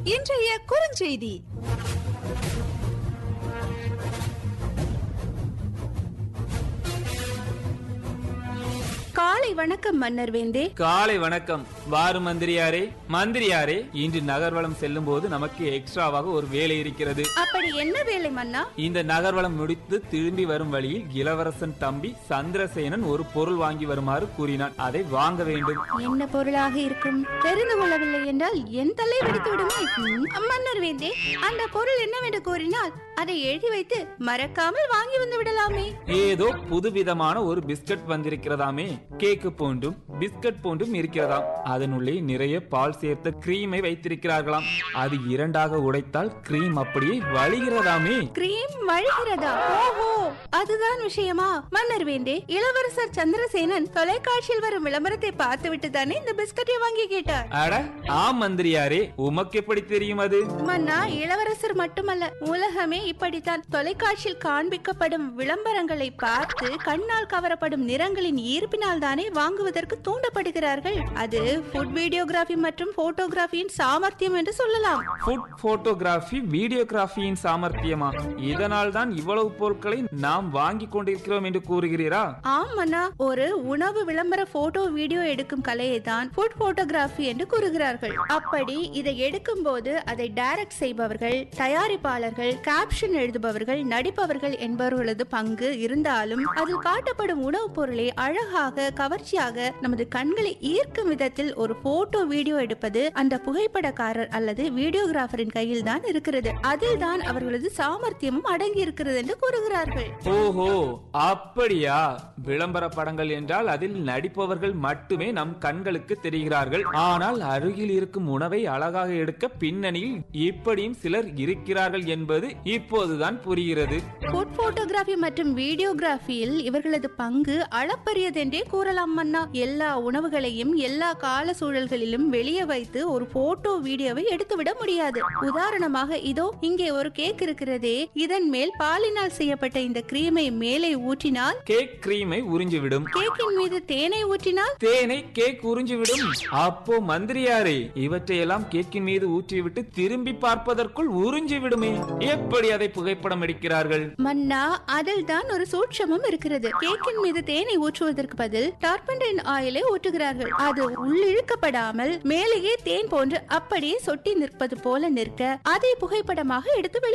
இன்றைய குறுஞ்செய்தி காலை வணக்கம் மன்னர் வேந்தே காலை வணக்கம் வாரு மந்திரியாரே மந்திரியாரே இன்று நகர்வலம் செல்லும் போது நமக்கு எக்ஸ்ட்ராவாக ஒரு வேலை இருக்கிறது அப்படி என்ன வேலை மன்னா இந்த நகர்வலம் முடித்து திரும்பி வரும் வழியில் இளவரசன் தம்பி சந்திரசேனன் ஒரு பொருள் வாங்கி வருமாறு கூறினான் அதை வாங்க வேண்டும் என்ன பொருளாக இருக்கும் தெரிந்து கொள்ளவில்லை என்றால் என் தலை வெடித்து விடுமே ம், மன்னர் வேந்தே அந்த பொருள் என்னவென்று கூறினால் அதை எழுதி வைத்து மறக்காமல் வாங்கி வந்து விடலாமே ஏதோ புதுவிதமான ஒரு பிஸ்கட் வந்திருக்கிறதாமே கேக்கு போன்றும் பிஸ்கட் போன்றும் இருக்கிறதாம் அதனுள்ளே நிறைய பால் சேர்த்த கிரீமை வைத்திருக்கிறார்களாம் அது இரண்டாக உடைத்தால் கிரீம் அப்படியே வழிகிறதாமே கிரீம் வழிகிறதா ஓஹோ அதுதான் விஷயமா மன்னர் வேந்தே இளவரசர் சந்திரசேனன் தொலைக்காட்சியில் வரும் விளம்பரத்தை பார்த்துவிட்டு தானே இந்த பிஸ்கட்டை வாங்கி கேட்டார் அட ஆம் மந்திரியாரே உமக்கு எப்படி தெரியும் அது மன்னா இளவரசர் மட்டுமல்ல உலகமே இப்படித்தான் தொலைக்காட்சியில் காண்பிக்கப்படும் விளம்பரங்களை பார்த்து கண்ணால் கவரப்படும் நிறங்களின் ஈர்ப்பினால் தானே வாங்குவதற்கு தூண்டப்படுகிறார்கள் அது ஃபுட் வீடியோகிராஃபி மற்றும் போட்டோகிராஃபியின் சாமர்த்தியம் என்று சொல்லலாம் ஃபுட் போட்டோகிராஃபி வீடியோகிராஃபியின் சாமர்த்தியமா இதனால் தான் இவ்வளவு பொருட்களை நாம் வாங்கி கொண்டிருக்கிறோம் என்று கூறுகிறீரா ஆம் மன்னா ஒரு உணவு விளம்பர போட்டோ வீடியோ எடுக்கும் கலையை தான் ஃபுட் போட்டோகிராஃபி என்று கூறுகிறார்கள் அப்படி இதை எடுக்கும் போது அதை டைரக்ட் செய்பவர்கள் தயாரிப்பாளர்கள் கேப்ஷன் எழுதுபவர்கள் நடிப்பவர்கள் என்பவர்களது பங்கு இருந்தாலும் அதில் காட்டப்படும் உணவுப் பொருளை அழகாக கவர்ச்சியாக நமது கண்களை ஈர்க்கும் விதத்தில் ஒரு போட்டோ வீடியோ எடுப்பது அந்த புகைப்படக்காரர் அல்லது வீடியோகிராஃபரின் கையில் தான் இருக்கிறது அதில் தான் அவர்களது சாமர்த்தியமும் அடங்கி இருக்கிறது என்று கூறுகிறார்கள் ஓஹோ அப்படியா விளம்பர படங்கள் என்றால் அதில் நடிப்பவர்கள் மட்டுமே நம் கண்களுக்கு தெரிகிறார்கள் ஆனால் அருகில் இருக்கும் உணவை அழகாக எடுக்க பின்னணியில் இப்படியும் சிலர் இருக்கிறார்கள் என்பது இப்போதுதான் புரிகிறது ஃபுட் போட்டோகிராஃபி மற்றும் வீடியோகிராஃபியில் இவர்களது பங்கு அளப்பரியதென்றே கூறலாம் மன்னா எல்லா உணவுகளையும் எல்லா கால சூழல்களிலும் வெளியே வைத்து ஒரு போட்டோ வீடியோவை எடுத்துவிட முடியாது உதாரணமாக இதோ இங்கே ஒரு கேக் இருக்கிறதே இதன் மேல் பாலினால் செய்யப்பட்ட இந்த கிரீமை மேலே ஊற்றினால் கேக் கிரீமை உறிஞ்சிவிடும் கேக்கின் மீது தேனை ஊற்றினால் தேனை கேக் உறிஞ்சிவிடும் அப்போ மந்திரியாரே இவற்றையெல்லாம் கேக்கின் மீது ஊற்றிவிட்டு திரும்பி பார்ப்பதற்குள் உறிஞ்சி விடுமே எப்படி அதை புகைப்படம் எடுக்கிறார்கள் மன்னா அதில் தான் ஒரு சூட்சமும் இருக்கிறது கேக்கின் மீது தேனை ஊற்றுவதற்கு பதில் டார்பன்டைன் ஆயிலை ஊற்றுகிறார்கள் அது உள்ளிழுக்கப்படாமல் மேலேயே தேன் போன்று அப்படியே சொட்டி நிற்பது போல நிற்க அதை புகைப்படமாக எடுத்து வெளி